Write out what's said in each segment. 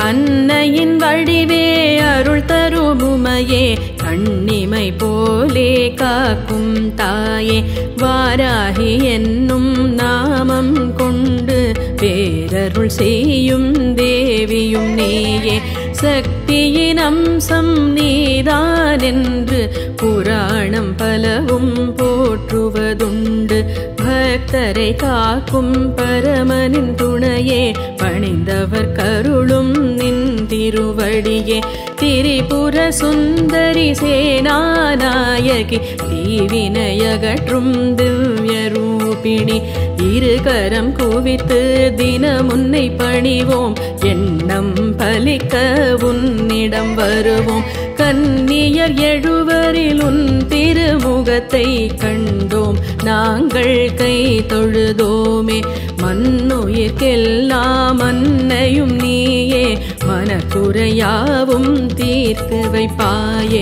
அன்னையின் வடிவே அருள் தருமுமையே கண்ணிமை போலே காக்கும் தாயே வாராகி என்னும் நாமம் கொண்டு பேரருள் செய்யும் தேவியும் நீயே சக்தியின் அம்சம் நீதான் என்று புராணம் பலவும் போற்றுவதுண்டு பக்தரை காக்கும் பரமனின் துணையே பணிந்தவர் கருளும் நின் திருவடியே திரிபுர சுந்தரி சேனாநாயகி தீவினையகற்றும் திவ்ய ரூபிணி இருகரம் குவித்து தினமுன்னை பணிவோம் எண்ணம் பலிக்க உன்னிடம் வருவோம் கன்னியர் எழுவரில் உன் திருமுகத்தை கண்டோம் நாங்கள் கை தொழுதோமே மண்ணுயிர்க்கெல்லாம் அன்னையும் நீயே மனக்குறையாவும் தீர்த்து வைப்பாயே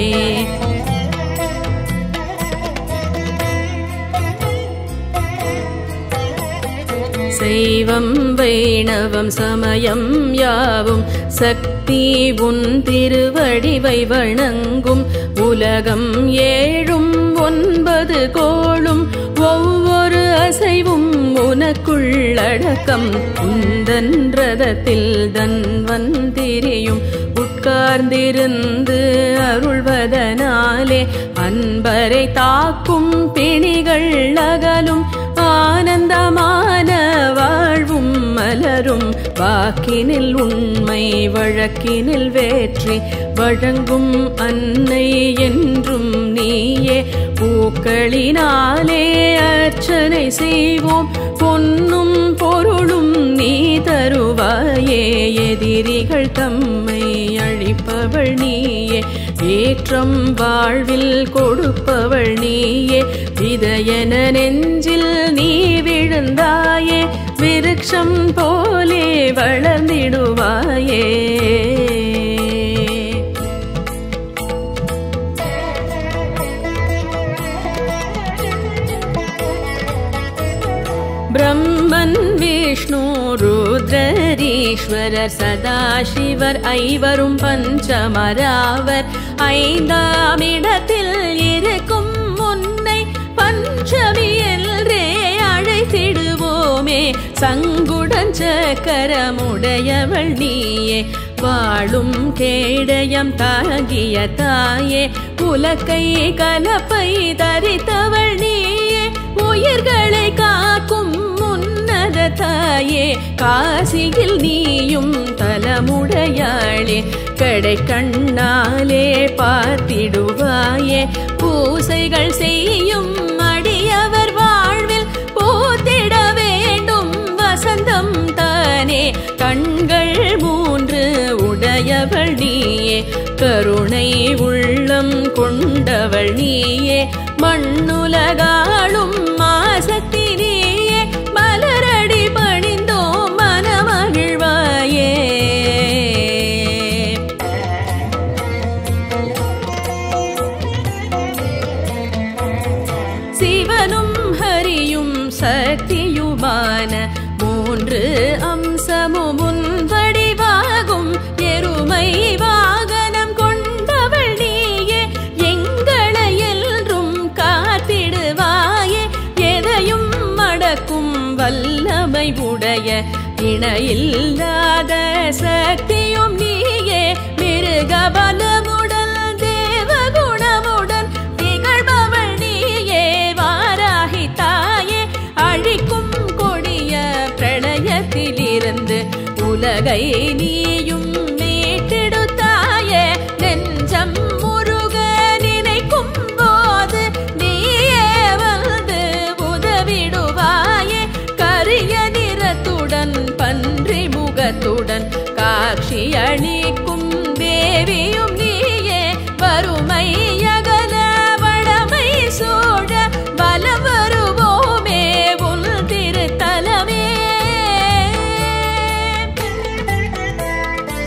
சைவம் வைணவம் சமயம் யாவும் சக்தி உன் திருவடிவை வணங்கும் உலகம் ஏழும் ஒன்பது கோளும் ஒவ்வொரு அசைவும் உனக்குள்ளடக்கம் உந்தன் ரதத்தில் தன்வன் திரியும் உட்கார்ந்திருந்து அருள்வதனாலே அன்பரை தாக்கும் பிணிகள் அகலும் ஆனந்தமான வாழ்வும் மலரும் வாக்கினில் உண்மை வழக்கினில் வேற்றி வழங்கும் அன்னை என்றும் நீயே பூக்களினாலே அர்ச்சனை செய்வோம் பொன்னும் பொருளும் நீ தருவாயே எதிரிகள் தம்மை அழிப்பவள் நீயே ஏற்றம் வாழ்வில் கொடுப்பவள் நீயே விதையன நெஞ்சில் நீ விழுந்தாயே விருட்சம் போலே வளர்ந்திடுவாயே பிரம்மன் விஷ்ணு ருத்ரரீஸ்வரர் சதாசிவர் ஐவரும் பஞ்சமராவர் ஐந்தாம் இடத்தில் இருக்கும் முன்னை பஞ்சமி என்றே அழைத்திடுவோமே சங்குடன் சக்கரமுடையவள் நீயே வாழும் கேடயம் தாங்கிய தாயே உலக்கை கலப்பை தரித்தவள் நீயே உயிர்களை காக்கும் உன்னத தாயே காசியில் நீயும் தலமுடையாளே கடை கண்ணாலே பார்த்திடுவாயே பூசைகள் செய்யும் அடியவர் வாழ்வில் போத்திட வேண்டும் வசந்தம் தானே கண்கள் மூன்று உடையவள் நீயே கருணை உள்ளம் கொண்டவள் நீயே மண்ணுலகாளும் மாசக்தி நீயே மலரடி பணிந்தோம் மனமகிழ்வாயே சிவனும் ஹரியும் சக்தியுமான மூன்று அம்சமும் உன் வடிவாகும் எருமை வாகனம் கொண்டவள் நீயே எங்களை என்றும் காத்திடுவாயே எதையும் மடக்கும் வல்லமை உடைய இணையில்லாத சக்தியும் நீயே மிருகபலமுடன் தேவகுணமுடன் திகழ்பவள் நீயே வாராகி தாயே அழிக்கும் கொடிய பிரளயத்திலிருந்து உலகை நீயும் மீட்டெடுத்தாயே நெஞ்சம் முருக நினைக்கும் போது நீயே வந்து உதவிடுவாயே கரிய நிறத்துடன் பன்றி முகத்துடன் காட்சி அளிக்கும் தேவியும் நீயே வறுமை அகல வடமை சூழ பலம் வருவோமே உன் திருத்தலமே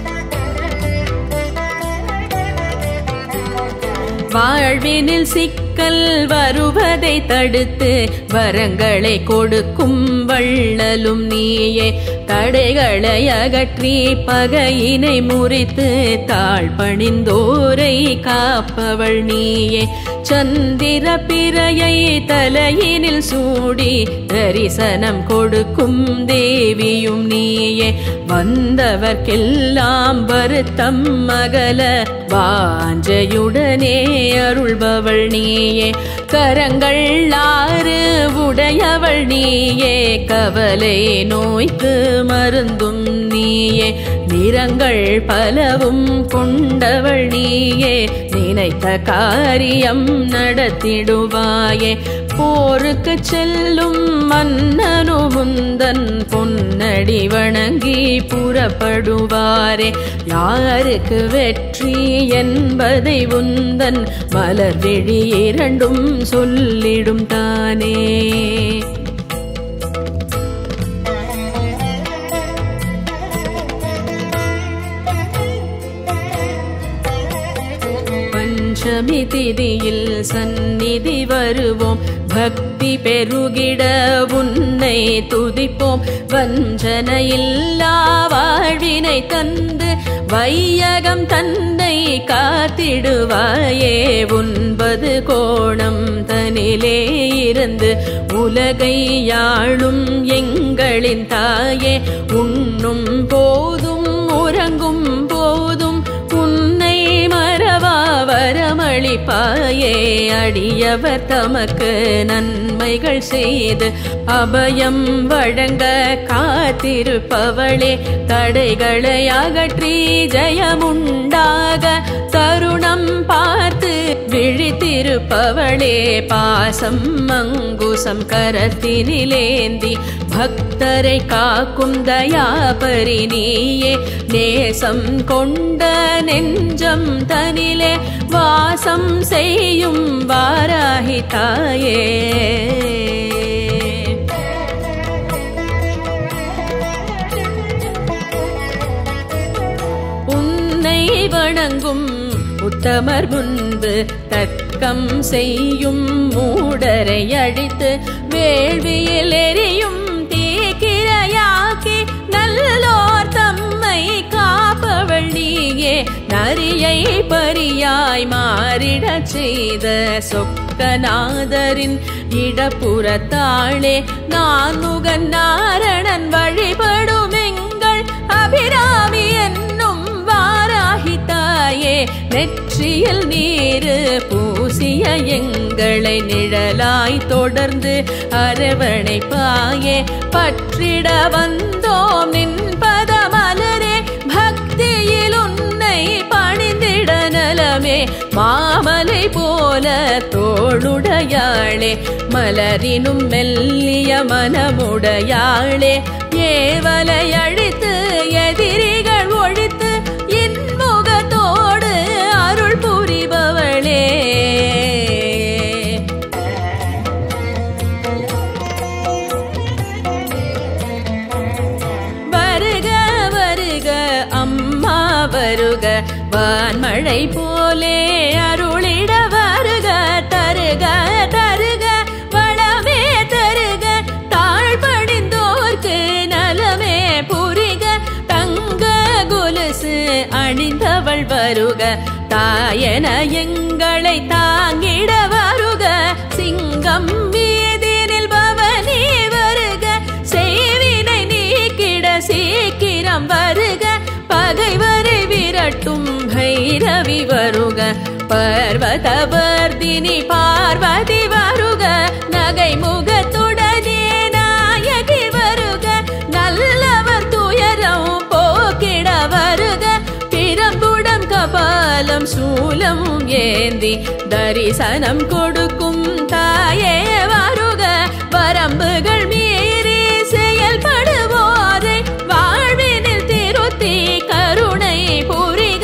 வாழ்வினில் சிக்க சிக்கல் வருவதை தடுத்து வரங்களை கொடுக்கும் வள்ளலும் நீயே தடைகளை அகற்றி பகையினை முறித்து தாழ் பணிந்தோரை காப்பவள் நீயே சந்திர பிறையை தலையினில் சூடி தரிசனம் கொடுக்கும் தேவியும் நீயே வந்தவர்க்கெல்லாம் வருத்தம் மகல வாஞ்சையுடனே அருள்பவள் நீயே கரங்கள் ஆறு உடையவள் நீயே கவலை நோய்க்கு மருந்தும் நீயே நிறங்கள் பலவும் கொண்டவள் நீயே நினைத்த காரியம் நடத்திடுவாயே போருக்கு செல்லும் மன்னனு முந்தன் பொன்னடி வணங்கி புறப்படுவாரே யாருக்கு வெற்றி என்பதை உந்தன் மலர் விழி இரண்டும் சொல்லிடும் தானே பஞ்சமி திதியில் சந்நிதி வருவோம் பக்தி பெருகிட உன்னை துதிப்போம் வஞ்சனையில்லா வாழ்வினை தந்து வையகம் தன்னை காத்திடுவாயே உண்பது கோணம் தனிலே இருந்து உலகை யாழும் எங்களின் தாயே உண்ணும் போதும் உறங்கும் போதும் உன்னை மறவா வரமளிப்பாயே அடியவர் தமக்கு நன்மைகள் செய்து அபயம் வழங்க காத்திருப்பவளே தடைகளை அகற்றி ஜெயமுண்டாக தருணம் பார்த்து விழித்திருப்பவளே பாசம் மங்குசம் கரத்தினிலேந்தி பக்தரை காக்கும் தயாபரி நீயே நேசம் கொண்ட நெஞ்சம் தனிலே வாசம் செய்யும் வாராகி தாயே உன்னை வணங்கும் உத்தமர் முன்பு தர்க்கம் செய்யும் மூடரை அடித்து வேள்வியில் எரியும் தீக்கிரையாக்கி நல்லோர் தம்மை காப்பவள் நீயே நரியை பரியாய் மாறிடச் செய்த சொக்கநாதரின் இடப்புறத்தாளே நான் முகன் நாரணன் வழிபடும் எங்கள் அபிராமி என்னும் வாராகி தாயே நெற்றியில் நீரு பூசிய எங்களை நிழலாய் தொடர்ந்து அரவணைப்பாயே பற்றிட வந்தோம் நின் பதமலரே பக்தியில் உன்னை பணிந்திட நலமே மாமலை போல தோளுடையாளே மலரினும் மெல்லிய மனமுடையாளே ஏவலை அழித்து எதிரிகள் ஒழித்து இன்முகத்தோடு அருள் புரிபவளே வருக வருக அம்மா வருக வான்மழை போலே அருளிட வருக தருக தருக வளமே தருக தாழ்படிந்தோர்க்கு நலமே புரிக தங்க கொலுசு அணிந்தவள் வருக தாயன எங்களை தாங்கிட வருக சிங்கம் வீதினில் பவனி வருக செய்வினை நீக்கிட சீக்கிரம் வருக பகைவரை விரட்டும் பைரவி வருக பர்வதவர்தினி பார்வதி வருக நகை முகத்துடனே நாயகி வருக நல்லவர் துயரம் போக்கிட வருக பிரம்புடம் கபாலம் சூலம் ஏந்தி தரிசனம் கொடுக்கும் தாயே வருக வரம்புகள் மீறி செயல்படுவோரை வாழ்வினில் திருத்தி கருணை புரிக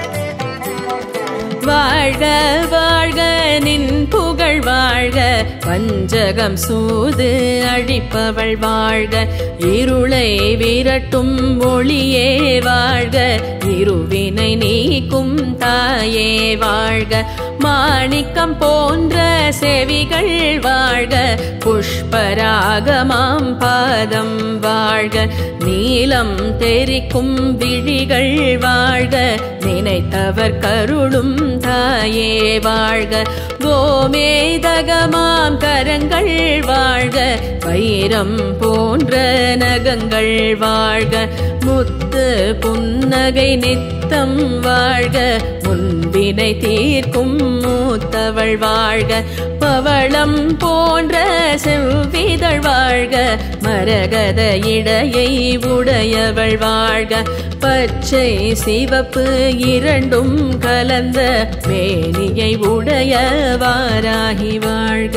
வாழ்க வாழ்க நின் புகழ் வாழ்க வஞ்சகம் சூது அழிப்பவள் வாழ்க இருளை விரட்டும் ஒளியே வாழ்க இருவினை நீக்கும் தாயே வாழ்க மாணிக்கம் போன்ற செவிகள் வாழ்க புஷ்பராகமாம் பாதம் வாழ்க நீலம் தெரிக்கும் விழிகள் வாழ்க நினைத்தவர் கருளும் தாயே வாழ்க கோமேதகமாம் கரங்கள் வாழ்க வைரம் போன்ற நகங்கள் வாழ்க முத்து புன்னகை நித்தம் வாழ்க முன்பினை தீர்க்கும் மூத்தவள் வாழ்க பவளம் போன்ற செவ்விதழ் வாழ்க மரகத இடையை உடையவள் வாழ்க பச்சை சிவப்பு இரண்டும் கலந்த மேனியை உடையவாராகி வாழ்க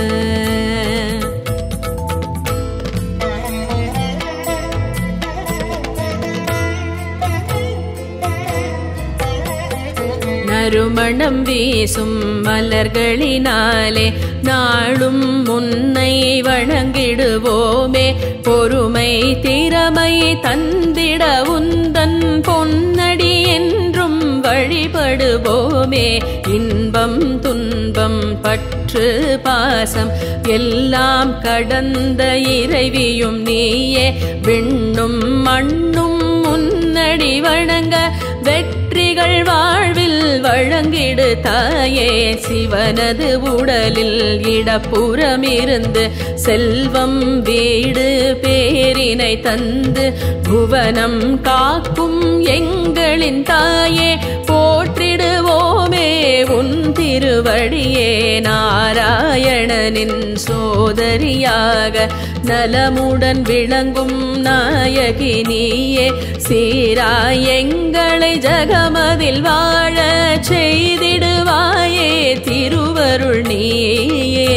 நறுமணம் வீசும் மலர்களினாலே நாளும் முன்னை வணங்கிடுவோமே பொறுமை திறமை தந்திட உந்தன் பொன்னடி என்றும் வழிபடுவோமே இன்பம் துன்பம் பற்று பாசம் எல்லாம் கடந்த இறைவியும் நீயே விண்ணும் மண்ணும் முன்னடி வணங்க வெற்றிகள் வாழ்வில் வழங்கிடு தாயே சிவனது உடலில் இடப்புறமிருந்து செல்வம் வீடு பேரினை தந்து புவனம் காக்கும் எங்களின் தாயே போற்றிடுவோமே உன் திருவடியே நாராயணனின் சோதரியாக நலமுடன் விளங்கும் நாயகி நீயே சீராய் எங்களை ஜகமதில் வாழ செய்திடுவாயே திருவருள் நீயே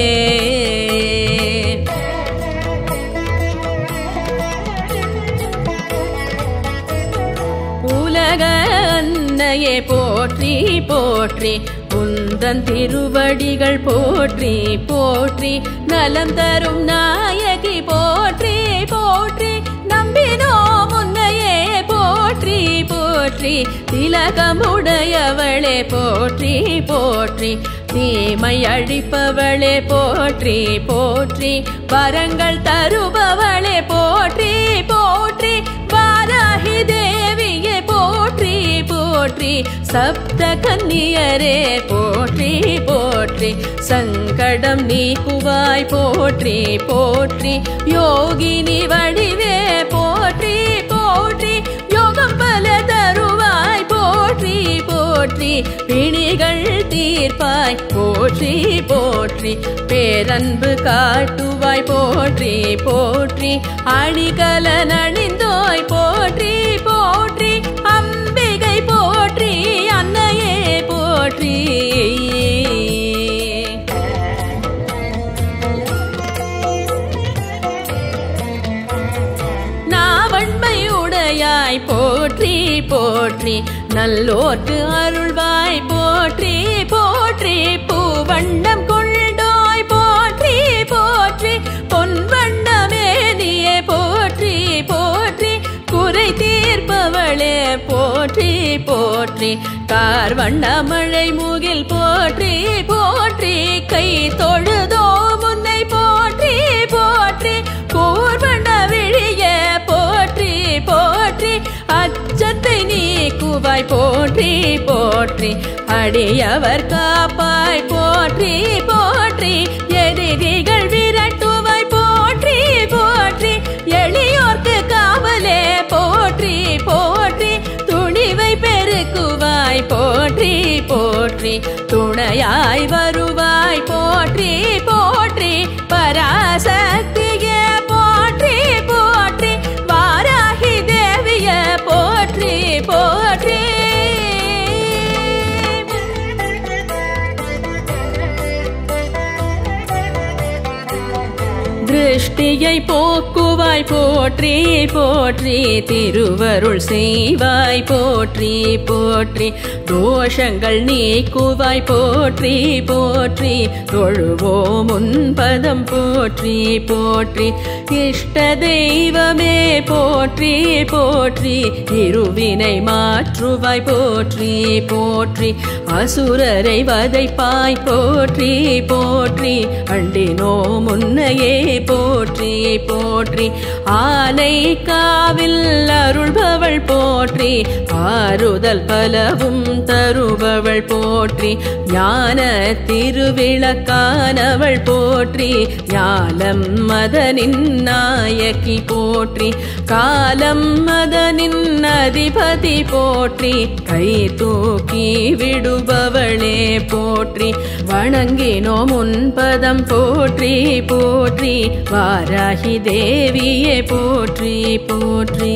உலக அன்னையே போற்றி போற்றி உந்தன் திருவடிகள் போற்றி போற்றி நலம் தரும் நாயகி போற்றி போற்றி நம்பினோ முன்னையே போற்றி போற்றி திலகமுடையவளே போற்றி போற்றி தீமை அழிப்பவளே போற்றி போற்றி வரங்கள் தருபவளே போற்றி போற்றி வாராகி தேவியே போற்றி போற்றி சப்த கன்னியரே போற்றி போற்றி சங்கடம் நீக்குவாய் போற்றி போற்றி யோகினி வடிவே போற்றி போற்றி யோகம் பல தருவாய் போற்றி போற்றி பிணிகள் தீர்ப்பாய் போற்றி போற்றி பேரன்பு காட்டுவாய் போற்றி போற்றி அணிகல நணிந்தோய் போற்றி போற்றி அம்பிகை போற்றி அன்னையே போற்றி நாவன்மையுடையாய் போற்றி போற்றி நல்லோர்க்கு அருள்வாய் போற்றி போற்றி பூவண்டம் கொண்டோய் போற்றி போற்றி பொன்வண்ணமேனியே போற்றி போற்றி குறை தீர்ப்பவளே போற்றி போற்றி கார்வண்ண மழை மூகில் போற்றி போற்றி கை தொழுதோ முன்னை போற்றி போற்றி கூர்வண்ண விழிய போற்றி போற்றி அச்சத்தை நீக்குவாய் போற்றி போற்றி அடியவர் காப்பாய் போற்றி போற்றி எதிரிகள் விரட்டுவாய் போற்றி போற்றி எளியோர்க்கு காவலே போற்றி போற்றி துணிவை பெருக்குவாய் போற்றி போற்றி துணையாய் வருவாய் போற்றி போற்றி பராசக்தியே போற்றி போற்றி வாராகி தேவிய போற்றி போற்றி திருஷ்டியை போக்குவாய் போற்றி போற்றி திருவருள் செய்வாய் போற்றி போற்றி தோஷங்கள் நீக்குவாய் போற்றி போற்றி தொழுவோம் உன்பதம் போற்றி போற்றி இஷ்ட தெய்வமே போற்றி போற்றி இருவினை மாற்றுவாய் போற்றி போற்றி அசுரரை வதைப்பாய் போற்றி போற்றி அண்டினோ முன்னையே போற்றி போற்றி ஆனை காவில் அருள்பவள் போற்றி ஆறுதல் பலவும் தருபவள் போற்றி ஞான திருவிளக்கானவள் போற்றி ஞாலம் மதனின் நாயகி போற்றி காலம் மதனின் அதிபதி போற்றி கை தூக்கி விடுபவளே போற்றி வணங்கினோ முன்பதம் போற்றி போற்றி வாராகி தேவியே போற்றி போற்றி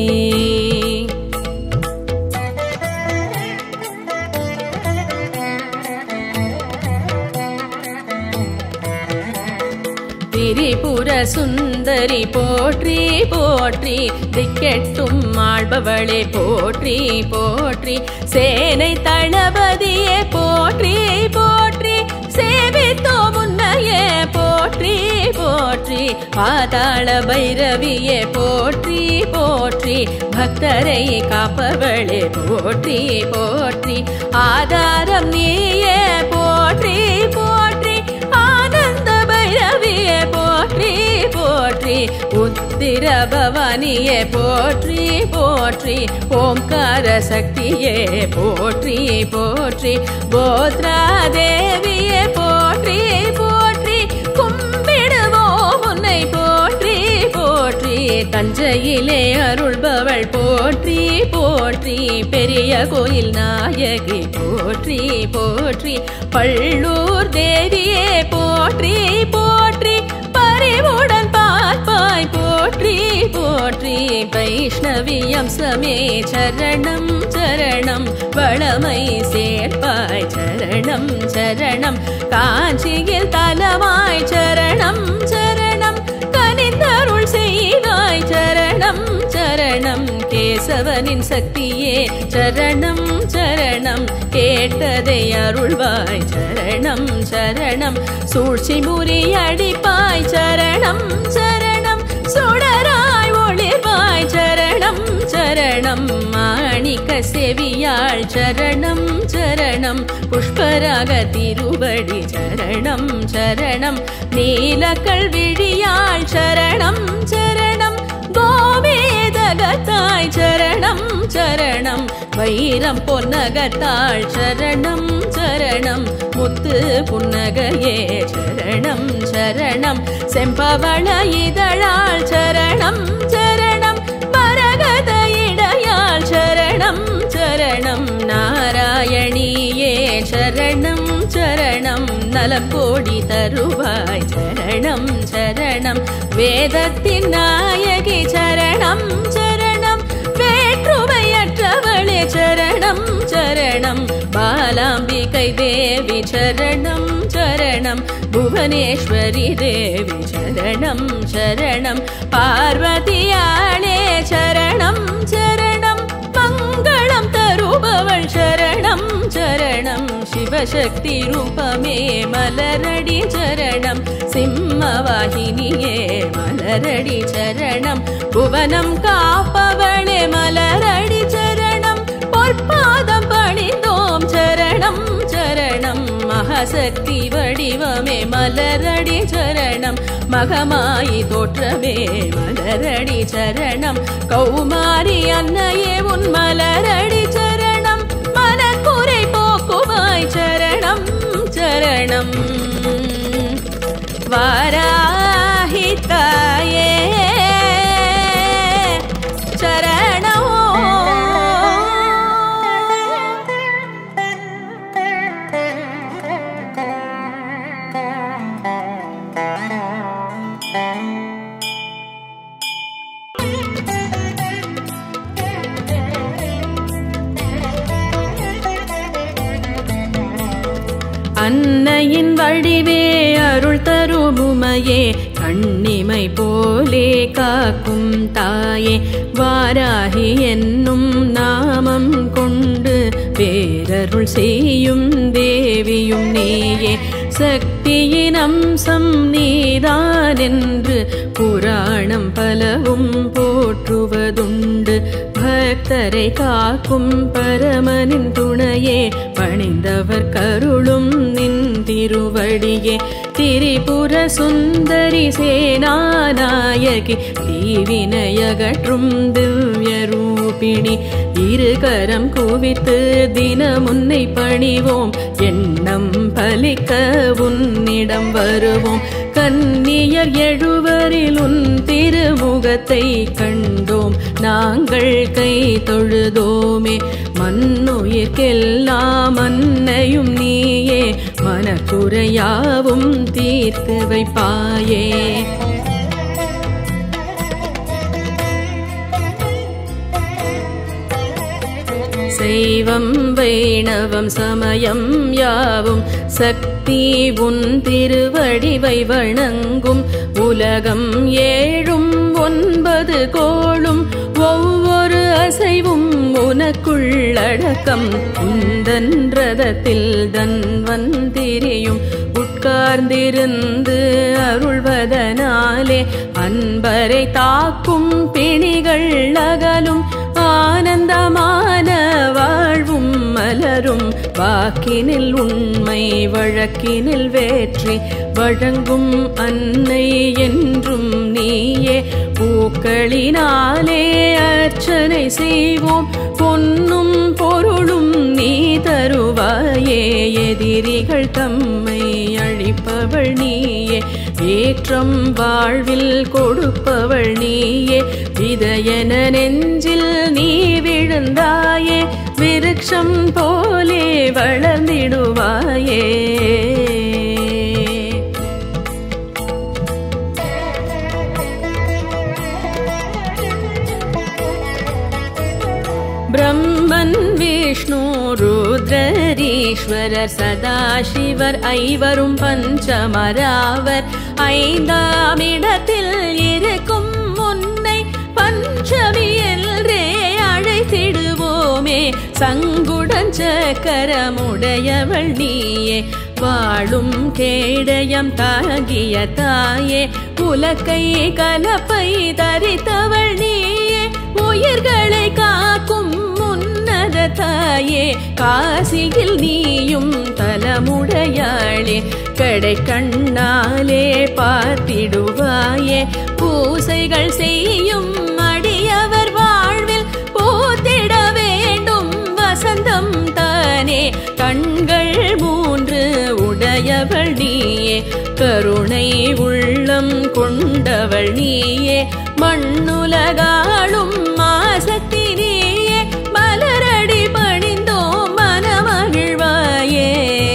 திரிபுர சுந்தரி போற்றி போற்றி திக்கெட்டும் ஆள்பவளே போற்றி போற்றி சேனை தளபதியே போற்றி போற்றி சேவித்தோ முன்னையே போற்றி போற்றி பாதாள பைரவியே போற்றி போற்றி பக்தரை காப்பவளே போற்றி போற்றி ஆதாரம் நீயே போற்றி போற்றி ஆனந்த பைரவியே போற்றி போற்றி உத்திர பவானியே போற்றி போற்றி ஓம்கார சக்தியே போற்றி போற்றி போத்ரா தேவியே போற்றி போற்றி கும்பிடுவோம் உன்னை போற்றி போற்றி தஞ்சையிலே அருள்பவள் போற்றி போற்றி பெரிய கோயில் நாயகி போற்றி போற்றி பள்ளூர் தேவியே போற்றி போற்றி பறிவுடன் பார்ப்பாய் போற்றி போற்றி வைஷ்ணவி அம்சமே சரணம் சரணம் வளமை சேர்ப்பாய் சரணம் சரணம் காஞ்சியில் தலமாய் சரணம் சரணம் கனிந்தருள் செய்வாய் சரணம் சரணம் கேசவனின் சக்தியே சரணம் சரணம் கேட்டதை அருள்வாய் சரணம் சரணம் சூழ்ச்சி முறியடிப்பாய் சரணம் சரணம் சுடராய் ஒளிர்வாய் சரணம் சரணம் மாணிக்க செவியாள் சரணம் சரணம் புஷ்பராக திருவடி சரணம் சரணம் நீலக்கள் விழியாள் சரணம் சரணம் கோவேதகத்தாய் சரணம் சரணம் வைரம் பொன்னகத்தாள் சரணம் சரணம் முத்து புன்னகையே சரணம் சரணம் செம்பவள இதழாள் சரணம் சரணம் மரகத இடையாள் சரணம் சரணம் நாராயணியே சரணம் சரணம் நலம் கோடி தருவாய் சரணம் சரணம் வேதத்தின் நாயகி சரணம் சரணம் வேற்றுமையற்றவளே சரணம் சரணம் பாலாம்பிகை தேவி சரணம் சரணம் புவனேஸ்வரி தேவி சரணம் சரணம் பார்வதியாளே சரணம் சரணம் மங்களம் தருபவள் சரணம் சரணம் சிவசக்தி ரூபமே மலரடி சரணம் சிம்மவாகினியே மலரடி சரணம் புவனம் காப்பவளே மலரடி சரணம் பொற்பாதம் பணிந்தோம் சரணம் சரணம் மகாசக்தி வடிவமே மலரடி சரணம் மகமாயி தோற்றமே மலரடி சரணம் கௌமாரி அன்னையே உன் மலரடி சரணம் மனக்குறை போக்குவாய் சரணம் சரணம் வாராஹி தாயே அன்னையின் வடிவே அருள் தருமுமையே கண்ணிமை போலே காக்கும் தாயே வாராகி என்னும் நாமம் கொண்டு பேரருள் செய்யும் தேவியும் நீயே சக்தியின் அம்சம் நீதான் என்று புராணம் பலவும் போற்றுவதுண்டு பக்தரை காக்கும் பரமனின் துணையே பணிந்தவர் கருளும் நின் திருவடியே திரிபுர சுந்தரி சேனாநாயகி தீவினையகற்றும் திவ்ய ரூபிணி இருகரம் குவித்து தினமுன்னை பணிவோம் எண்ணம் பலிக்க உன்னிடம் வருவோம் கன்னியர் எழுவரில் உன் திருமுகத்தை கண்டோம் நாங்கள் கை தொழுதோமே மண்ணுயிர்க்கெல்லாம் அன்னையும் நீயே மனக்குறையாவும் தீர்த்து வைப்பாயே சைவம் வைணவம் சமயம் யாவும் சக்தி உன் திருவடிவை வணங்கும் உலகம் ஏழும் ஒன்பது கோளும் ஒவ்வொரு அசைவும் உனக்குள்ளடக்கம் உந்தன் ரதத்தில் தன்வன் திரியும் உட்கார்ந்திருந்து அருள்வதனாலே அன்பரை தாக்கும் பிணிகள் அகலும் ஆனந்தமான வாழ்வும் மலரும் வாக்கினில் உண்மை வழக்கினில் வேற்றி வழங்கும் அன்னை என்றும் நீயே பூக்களினாலே அர்ச்சனை செய்வோம் பொன்னும் பொருளும் நீ தருவாயே எதிரிகள் தம்மை அழிப்பவள் நீயே ஏற்றம் வாழ்வில் கொடுப்பவள் நீயே விதையன நெஞ்சில் நீ விழுந்தாயே விருட்சம் போலே வளர்ந்திடுவாயே பிரம்மன் விஷ்ணு ருத்ரரீஸ்வரர் சதாசிவர் ஐவரும் பஞ்சமராவர் ஐந்தாம் இடத்தில் இருக்கும் முன்னை பஞ்சமி என்றே அழைத்திடுவோமே சங்குடன் சக்கரமுடையவள் நீயே வாழும் கேடயம் தாங்கிய தாயே உலக்கை கலப்பை தரித்தவள் நீயே உயிர்களை காக்கும் முன்னத தாயே காசியில் நீயும் தலமுடையாளே கடை கண்ணாலே பார்த்திடுவாயே பூசைகள் செய்யும் அடியவர் வாழ்வில் போத்திட வேண்டும் வசந்தம் தானே கண்கள் மூன்று உடையவள் நீயே கருணை உள்ளம் கொண்டவள் நீயே மண்ணுலகாளும் மாசக்தி நீயே மலரடி பணிந்தோம் மனமகிழ்வாயே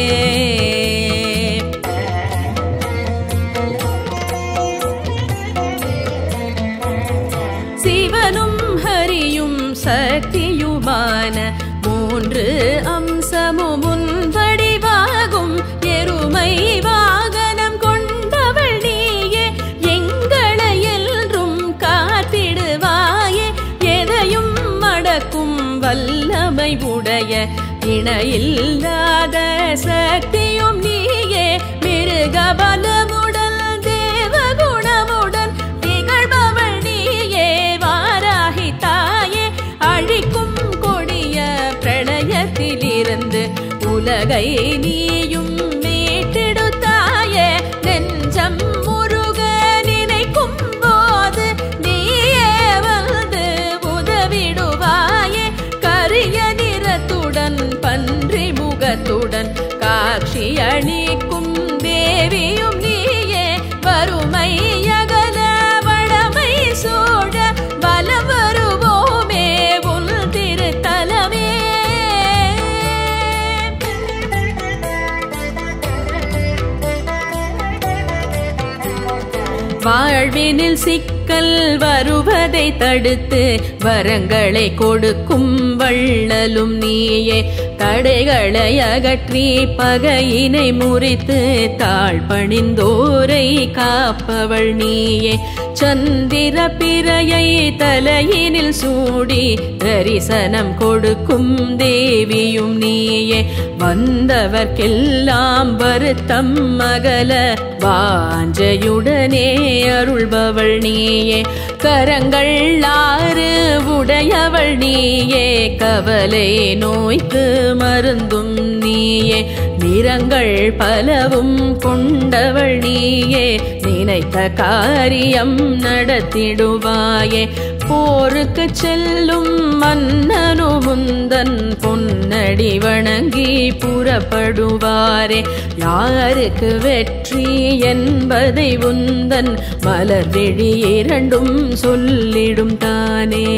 சிவனும் ஹரியும் சக்தியுமான மூன்று அம்சமும் உன் வடிவாகும் எருமை வாகனம் கொண்டவள் நீயே எங்களை என்றும் காத்திடுவாயே எதையும் மடக்கும் வல்லமை உடைய இணையில்லாத சக்தியும் நீயே மிருகபலமுடன் தேவகுணமுடன் திகழ்பவள் நீயே வாராகி தாயே அழிக்கும் கொடிய பிரளயத்திலிருந்து உலகை நீயும் மீட்டெடுத்தாயே நெஞ்சம் முருக நினைக்கும் போது நீயே வந்து உதவிடுவாயே கரிய நிறத்துடன் பன்றி முகத்துடன் காட்சி அளிக்கும் தேவியும் நீயே வறுமை அகல வளமை சூழ வலம் வருவோமே உன் திருத்தலமே வாழ்வினில் சிக்கல் வருவதை தடுத்து வரங்களை கொடுக்கும் வள்ளலும் நீயே தடைகளை அகற்றி பகையினை முறித்து தாழ் பணிந்தோரை காப்பவள் நீயே சந்திர பிறையை தலையினில் சூடி தரிசனம் கொடுக்கும் தேவியும் நீயே வந்தவர்க்கெல்லாம் வருத்தம் மகல வாஞ்சையுடனே அருள்பவள் நீயே கரங்கள் ஆறு உடையவள் நீயே கவலை நோய்க்கு மருந்தும் நீயே நிறங்கள் பலவும் கொண்டவள் நீயே நினைத்த காரியம் நடத்திடுவாயே போருக்கு செல்லும் மன்னனு முந்தன் பொன்னடி வணங்கி புறப்படுவாரே யாருக்கு வெற்றி என்பதை உந்தன் மலர் விழி இரண்டும் சொல்லிடும் தானே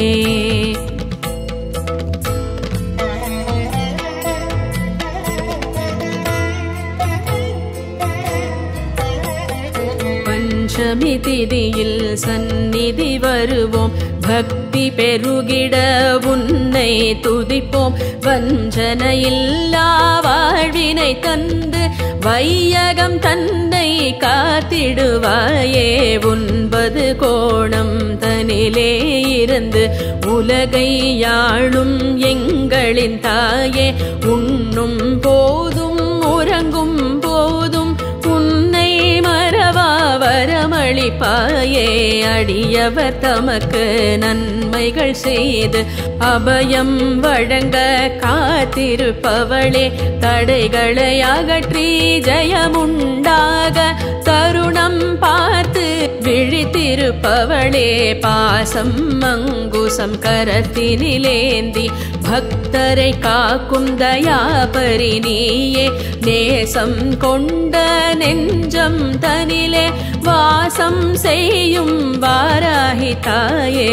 பஞ்சமி திதியில் சந்நிதி வருவோம் பக்தி பெருகிட உன்னை துதிப்போம் வஞ்சனையில்லா வாழ்வினை தந்து வையகம் தன்னை காத்திடுவாயே உண்பது கோணம் தனிலே இருந்து உலகை யாழும் எங்களின் தாயே உண்ணும் போதும் உறங்கும் போதும் உன்னை மறவா வரமளிப்பாயே அடியவர் தமக்கு நன்மைகள் செய்து அபயம் வழங்க காத்திருப்பவளே தடைகளை அகற்றி ஜெயமுண்டாக தருணம் பார்த்து விழித்திருப்பவளே பாசம் மங்குசம் கரத்தினிலேந்தி பக்தரை காக்கும் தயாபரி நீயே நேசம் கொண்ட நெஞ்சம் தனிலே வாசம் செய்யும் வாராகி தாயே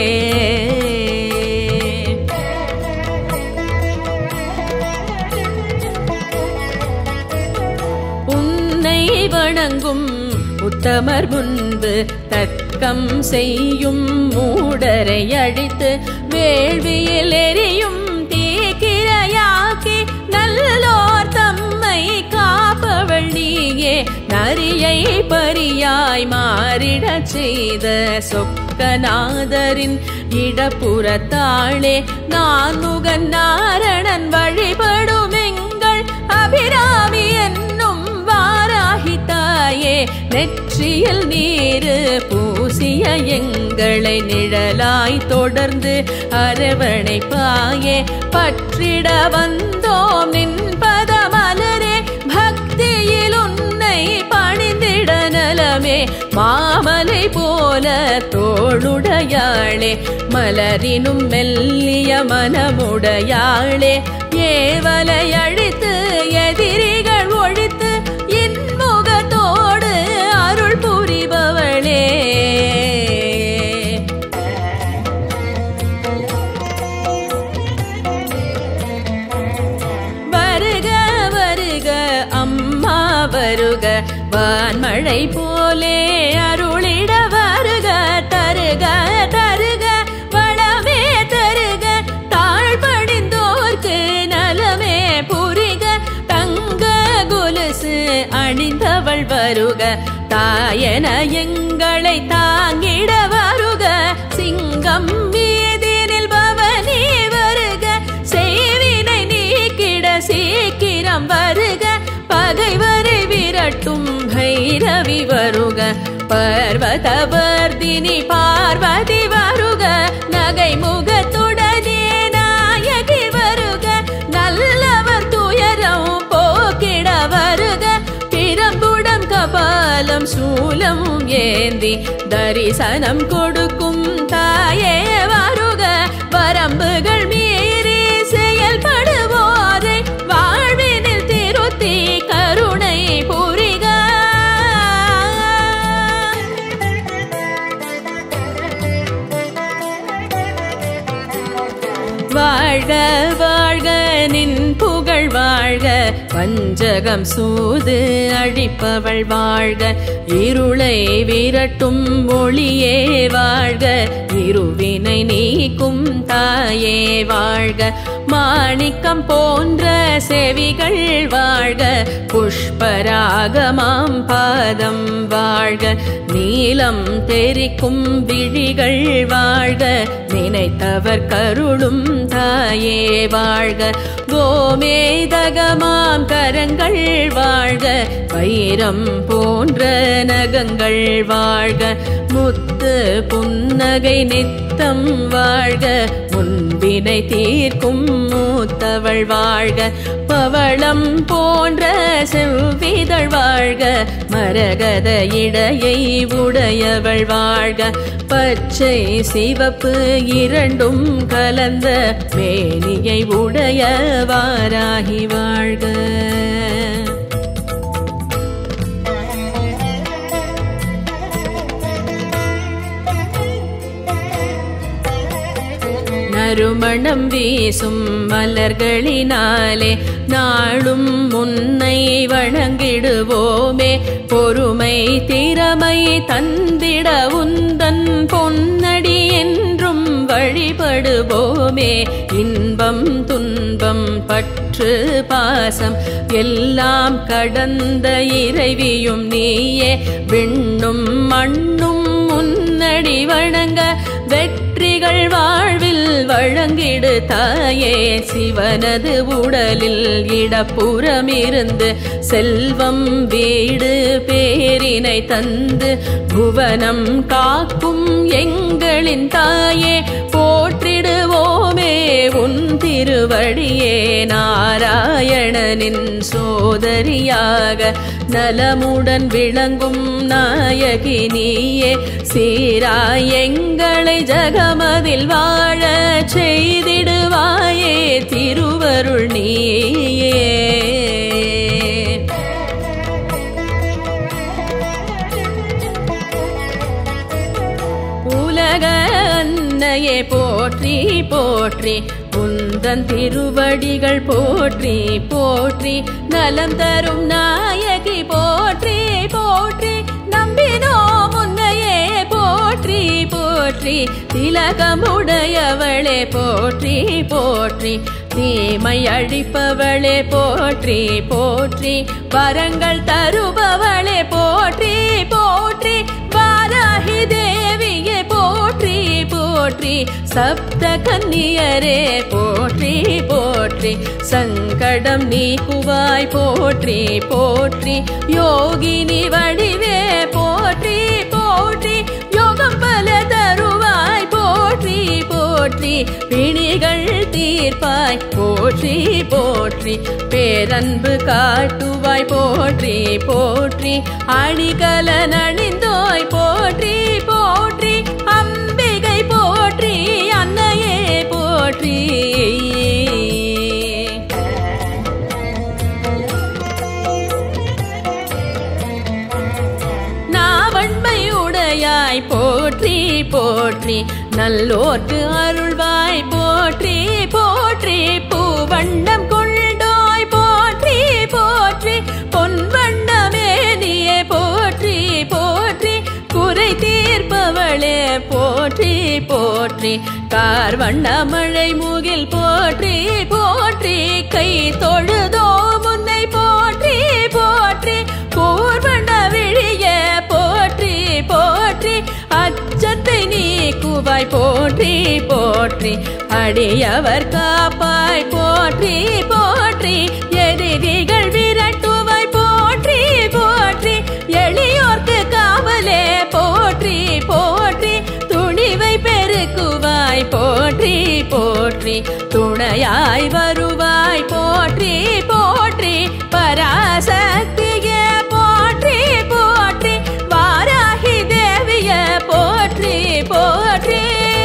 உன்னை வணங்கும் உத்தமர் முன்பு தர்க்கம் செய்யும் மூடரை அழித்து வேள்வியில் எரியும் தீக்கிரையாக்கி நல்லோர் தம்மை காப்பவள் நீயே நரியை பரியாய் மாறிடச் செய்த சொக்கநாதரின் இடப்புறத்தாளே நான் முகன் நாரணன் வழிபடும் எங்கள் அபிராமி என்னும் வாராகி தாயே நெற்றியில் நீரு பூசிய எங்களை நிழலாய் தொடர்ந்து அரவணைப்பாயே பற்றிட வந்தோம் நின் பதமலரே பக்தியில் உன்னை பணிந்திட நலமே மாமலை போல தோளுடையாளே மலரினும் மெல்லிய மனமுடையாளே ஏவலை அழித்து எதிரிகள் ஒழித்து இன்முகத்தோடு அருள் புரிபவளே வருக வருக அம்மா வருக வான்மழை போலே அருளிட வருக தருக தருக வளமே தருக தாழ்படிந்தோர்க்கு நலமே புரிக தங்க கொலுசு அணிந்தவள் வருக தாயன எங்களை தாங்கிட வருக சிங்கம் வீதினில் பவனி வருக செய்வினை நீக்கிட சீக்கிரம் வருக பகைவரை விரட்டும் பைரவி வருக பர்வதவர்தினி பார்வதி வருக நகை முகத்துடனே நாயகி வருக நல்லவர் துயரம் போக்கிட வருக பிரம்புடம் கபாலம் சூலம் ஏந்தி தரிசனம் கொடுக்கும் தாயே வருக வரம்புகள் மீறி செயல்படுவோரை வாழ்வினில் திருத்தி கருணை புரிக வாழ்க வாழ்க நின் புகழ் வாழ்க பஞ்சகம் சூது அழிப்பவள் வாழ்க இருளை விரட்டும் ஒளியே வாழ்க இருவினை நீக்கும் தாயே வாழ்க மாணிக்கம் போன்ற செவிகள் வாழ்க புஷ்பராகமாம் பாதம் வாழ்க நீலம் தெரிக்கும் விழிகள் வாழ்க நினைத்தவர் கருளும் தாயே வாழ்க கோமேதகமாம் கரங்கள் வாழ்க வைரம் போன்ற நகங்கள் வாழ்க முத்து புன்னகை நித்தம் வாழ்க முன்பினை தீர்க்கும் மூத்தவள் வாழ்க பவளம் போன்ற செவ்விதழ் வாழ்க மரகத இடையை உடையவள் வாழ்க பச்சை சிவப்பு இரண்டும் கலந்த மேனியை உடையவாராகி வாழ்க நறுமணம் வீசும் மலர்களினாலே நாளும் முன்னை வணங்கிடுவோமே பொறுமை திறமை தந்திட உந்தன் பொன்னடி என்றும் வழிபடுவோமே இன்பம் துன்பம் பற்று பாசம் எல்லாம் கடந்த இறைவியும் நீயே விண்ணும் மண்ணும் முன்னடி வணங்க வெற்றிகள் வாழ்வில் வழங்கிடு தாயே சிவனது உடலில் இடப்புறமிருந்து செல்வம் வீடு பேரினை தந்து புவனம் காக்கும் எங்களின் தாயே போற்றிடுவோமே உன் திருவடியே நாராயணனின் சோதரியாக நலமுடன் விளங்கும் நாயகி நீயே சீராய் எங்களை ஜகமதில் வாழ செய்திடுவாயே திருவருள் நீயே உலக அன்னையே போற்றி போற்றி உந்தன் திருவடிகள் போற்றி போற்றி நலம் தரும் நாயகி போற்றி போற்றி நம்பினோ முன்னையே போற்றி போற்றி திலகமுடையவளே போற்றி போற்றி தீமை அழிப்பவளே போற்றி போற்றி வரங்கள் தருபவளே போற்றி போற்றி வாராகி தேவியே போற்றி போற்றி சப்த கன்னியரே போற்றி போற்றி சங்கடம் நீக்குவாய் போற்றி போற்றி யோகினி வடிவே போற்றி போற்றி யோகம் பல தருவாய் போற்றி போற்றி பிணிகள் தீர்ப்பாய் போற்றி போற்றி பேரன்பு காட்டுவாய் போற்றி போற்றி அணிகல நணிந்தோய் போற்றி போற்றி அம்பிகை போற்றி அன்னையே போற்றி நாவண்மை உடையாய் போற்றி போற்றி நல்லோர்க்கு அருள்வாய் போற்றி போற்றி பூவண்ணம் கொண்டோய் போற்றி போற்றி பொன்வண்ணமே நீயே போற்றி போற்றி குறை தீர்ப்பவளே போற்றி போற்றி கார்வண்ண மழை முகில் போற்றி போற்றி கை தொழுதோ முன்னை போற்றி போற்றி கூர்வண்ண விழிய போற்றி போற்றி அச்சத்தை நீக்குவாய் போற்றி போற்றி அடியவர் காப்பாய் போற்றி போற்றி எதிரிகள் விரட்டுவாய் போற்றி போற்றி எளியோர்க்கு காவலே போற்றி போற்றி துணிவை பெருக்குவாய் போற்றி போற்றி துணையாய் வருவாய் போற்றி போற்றி பராசக்தியே போற்றி போற்றி வாராகி தேவிய போற்றி போற்றி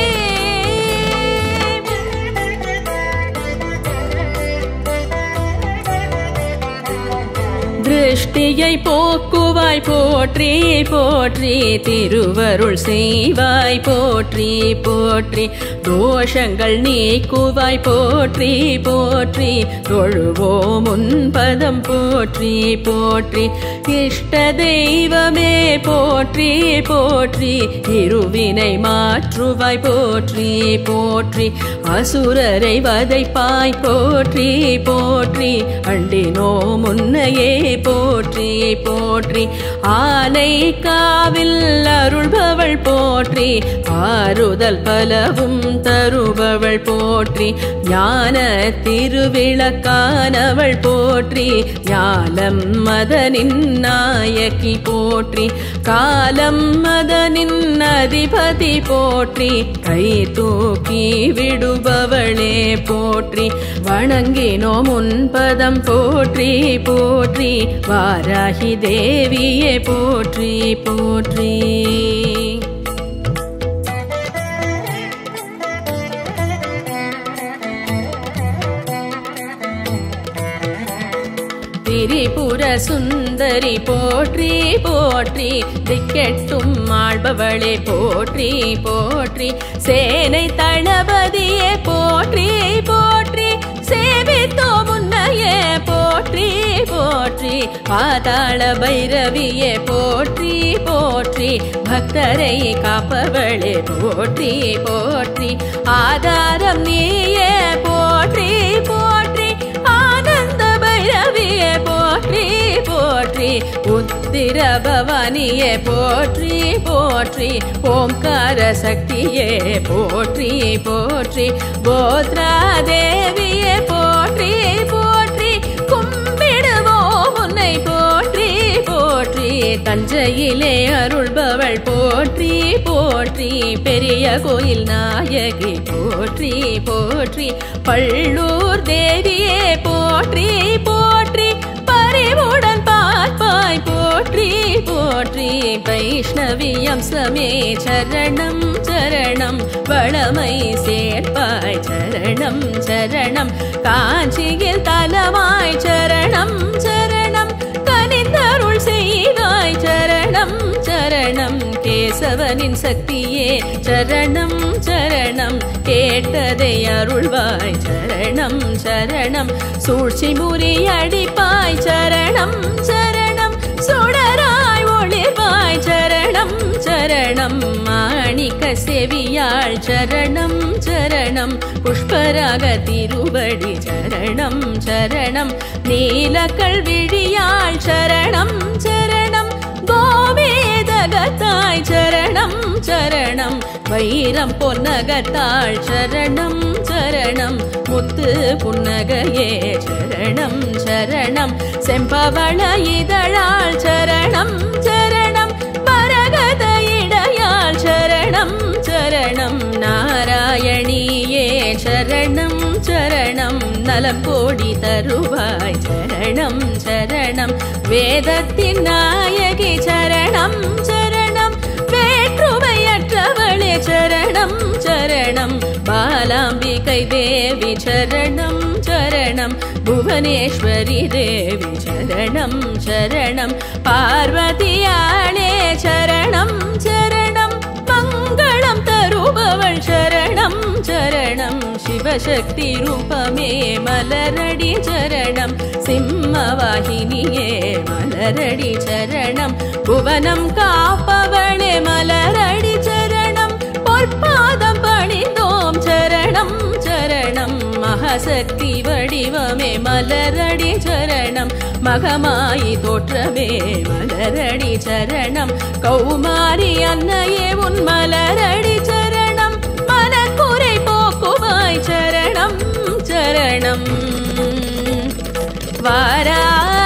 திருஷ்டியை போக்குவாய் போற்றி போற்றி திருவருள் செய்வாய் போற்றி போற்றி தோஷங்கள் நீக்குவாய் போற்றி போற்றி தொழுவோம் உன்பதம் போற்றி போற்றி இஷ்ட தெய்வமே போற்றி போற்றி இருவினை மாற்றுவாய் போற்றி போற்றி அசுரரை வதைப்பாய் போற்றி போற்றி அண்டினோ முன்னையே போற்றி போற்றி ஆனை காவில் அருள்பவள் போற்றி ஆறுதல் பலவும் தருபவள் போற்றி ஞான திருவிளக்கானவள் போற்றி ஞாலம் மதனின் நாயகி போற்றி காலம் மதனின் அதிபதி போற்றி கை தூக்கி விடுபவளே போற்றி வணங்கினோ முன்பதம் போற்றி போற்றி வாராகி தேவியே போற்றி போற்றி திரிபுர சுந்தரி போற்றி போற்றி திக்கெட்டும் ஆள்பவளே போற்றி போற்றி சேனை தளபதியே போற்றி போற்றி சேவித்தோ முன்னையே போற்றி போற்றி பாதாள பைரவியே போற்றி போற்றி பக்தரை காப்பவளே போற்றி போற்றி ஆதாரம் நீயே போற்றி போற்றி ஆனந்த பைரவியே போற்றி போற்றி உத்திர பவானியே போற்றி போற்றி ஓம்கார சக்தியே போற்றி போற்றி கோத்ரா தேவியே போற்றி போற்றி கும்பிடுவோம் உன்னை போற்றி போற்றி தஞ்சையிலே அருள்பவள் போற்றி போற்றி பெரிய கோயில் நாயகி போற்றி போற்றி பள்ளூர் தேவியே போற்றி போற்றி பறிவுடன் பார்ப்பாய் போற்றி போற்றி வைஷ்ணவி அம்சமே சரணம் சரணம் வளமை சேர்ப்பாய் சரணம் சரணம் காஞ்சியில் தலவாய் சரணம் சரணம் கனிந்தருள் செய்வாய் சரணம் சரணம் கேசவனின் சக்தியே சரணம் சரணம் கேட்டதை அருள்வாய் சரணம் சரணம் சூழ்ச்சி முறியடிப்பாய் சரணம் சரணம் சுடராய் ஒளிர்வாய் சரணம் சரணம் மாணிக்க செவியாள் சரணம் சரணம் புஷ்பராக திருவடி சரணம் சரணம் நீலக்கல் விழியாள் சரணம் சரணம் கோவேதகத்தாய் சரணம் சரணம் வைரம் பொன்னகத்தாள் சரணம் சரணம் முத்து புன்னகையே சரணம் சரணம் செம்பவள இதழாள் சரணம் சரணம் பரகத இடையாள் சரணம் சரணம் நாராயணியே சரணம் சரணம் நலம் கோடி தருவாய் சரணம் சரணம் வேதத்தின் நாயகி சரணம் சரணம் வேற்றுமையற்றவளே சரணம் சரணம் பாலாம்பிகை தேவி சரணம் சரணம் புவனேஸ்வரி தேவி சரணம் சரணம் பார்வதியாளே சரணம் சரணம் மங்களம் தருபவள் சரணம் சரணம் சிவசக்தி ரூபமே மலரடி சரணம் சிம்மவாகினியே மலரடி சரணம் புவனம் காப்பவளே மலரடி சரணம் பொற்பாதம் பணிந்தோம் சரணம் சரணம் மகாசக்தி வடிவமே மலரடி சரணம் மகமாயி தோற்றமே மலரடி சரணம் கௌமாரி அன்னையே உன் மலரடி சரணம் மனக்குறை போக்குவாய் சரணம் சரணம் வாரா